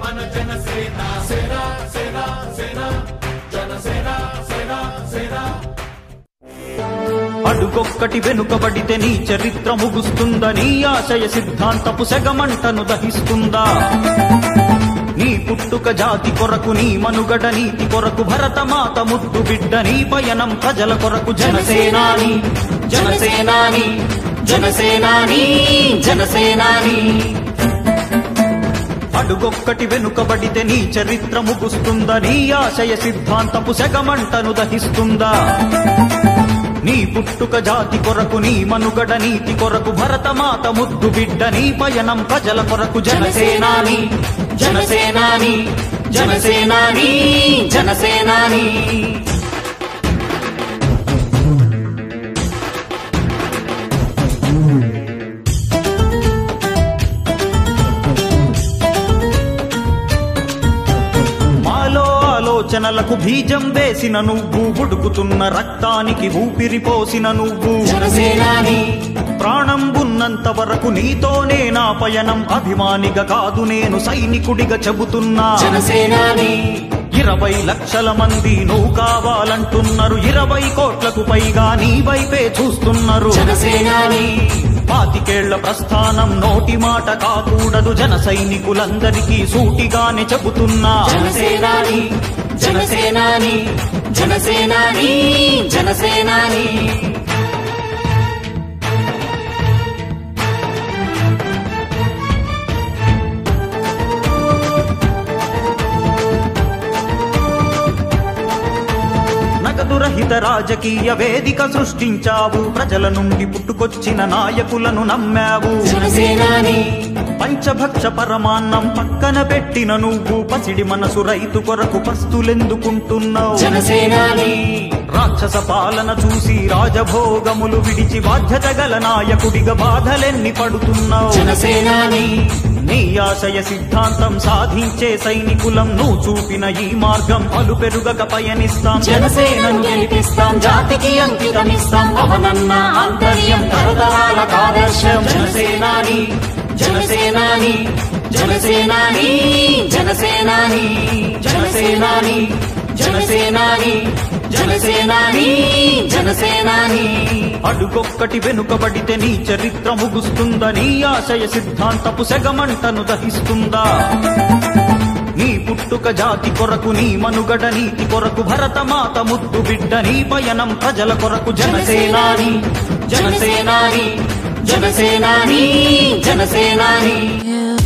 మన జనసేన సేన సేన సేన జనసేన సేన సేన అడుగొక్కటి వెనుకబడితే నీ చరిత్ర ముగుస్తుందని ఆశయ సిద్ధాంతపు సెగమంటను దహిస్తుందా నీ పుట్టుక జాతి కొరకు నీ మనుగడ నీతి కొరకు భరతమాత ముద్దు బిడ్డ నీ పయనం ప్రజల కొరకు జనసేనాని జనసేనాని జనసేనాని జనసేనాని అడుగొక్కటి వెనుకబడితే నీ చరిత్ర ముగుస్తుందని ఆశయ సిద్ధాంతపు సెగమంటను దహిస్తుందా నీ పుట్టుక జాతి కొరకు నీ మనుగడ నీతి కొరకు భరతమాత ముద్దు బిడ్డ నీ పయనం ప్రజల కొరకు జనసేనాని జనసేనాని జనసేనాని జనసేనాని మాలో ఆలోచనలకు బీజం వేసిన నువ్వు ఉడుకుతున్న రక్తానికి ఊపిరి పోసిన నువ్వు జనసేనాని ప్రాణం ఉన్నంత వరకు నీతోనే నా పయనం అభిమానిగా కాదు నేను సైనికుడిగా చెబుతున్నా జనసేనాని ఇరవై లక్షల మంది నువ్వు కావాలంటున్నారు ఇరవై కోట్లకు పైగా నీ వైపే చూస్తున్నారు జనసేనాని పాతికేళ్ల ప్రస్థానం నోటి మాట కాకూడదు జన సైనికులందరికీ సూటిగానే చెబుతున్నా జనసేనాని జనసేనాని జనసేనాని జనసేనాని నగదు రహిత రాజకీయ వేదిక సృష్టించావు ప్రజల నుండి పుట్టుకొచ్చిన నాయకులను నమ్మావు జనసేనాని పంచభక్ష పరమాన్నం పక్కన పెట్టిన నువ్వు పసిడి మనసు రైతు కొరకు పస్తులెందుకుంటున్నావు జనసేనాని రాక్షస పాలన చూసి రాజభోగములు విడిచి బాధ్యత గల నాయకుడిగా బాధలెన్ని పడుతున్నావు జనసేనాని నీ ఆశయ సిద్ధాంతం సాధించే సైనికులం నువ్వు చూపిన ఈ మార్గం అలు పెరుగక పయనిస్తాం జనసేనను గెలిపిస్తాం జాతికి అంకితమిస్తాం అవనన్న ఆంతర్యం తరతరాల ఆదర్శం జనసేనాని జనసేనాని జనసేనాని జనసేనాని జనసేనాని జనసేనాని జనసేనాని జనసేనాని అడుగొక్కటి వెనుకబడితే నీ చరిత్ర ముగుస్తుందని ఆశయ సిద్ధాంతపు సెగమంటను దహిస్తుందా నీ పుట్టుక జాతి కొరకు నీ మనుగడ నీతి కొరకు భరతమాత ముద్దు బిడ్డ నీ పయనం ప్రజల కొరకు జనసేనాని జనసేనాని జనసేనాని జనసేనాని You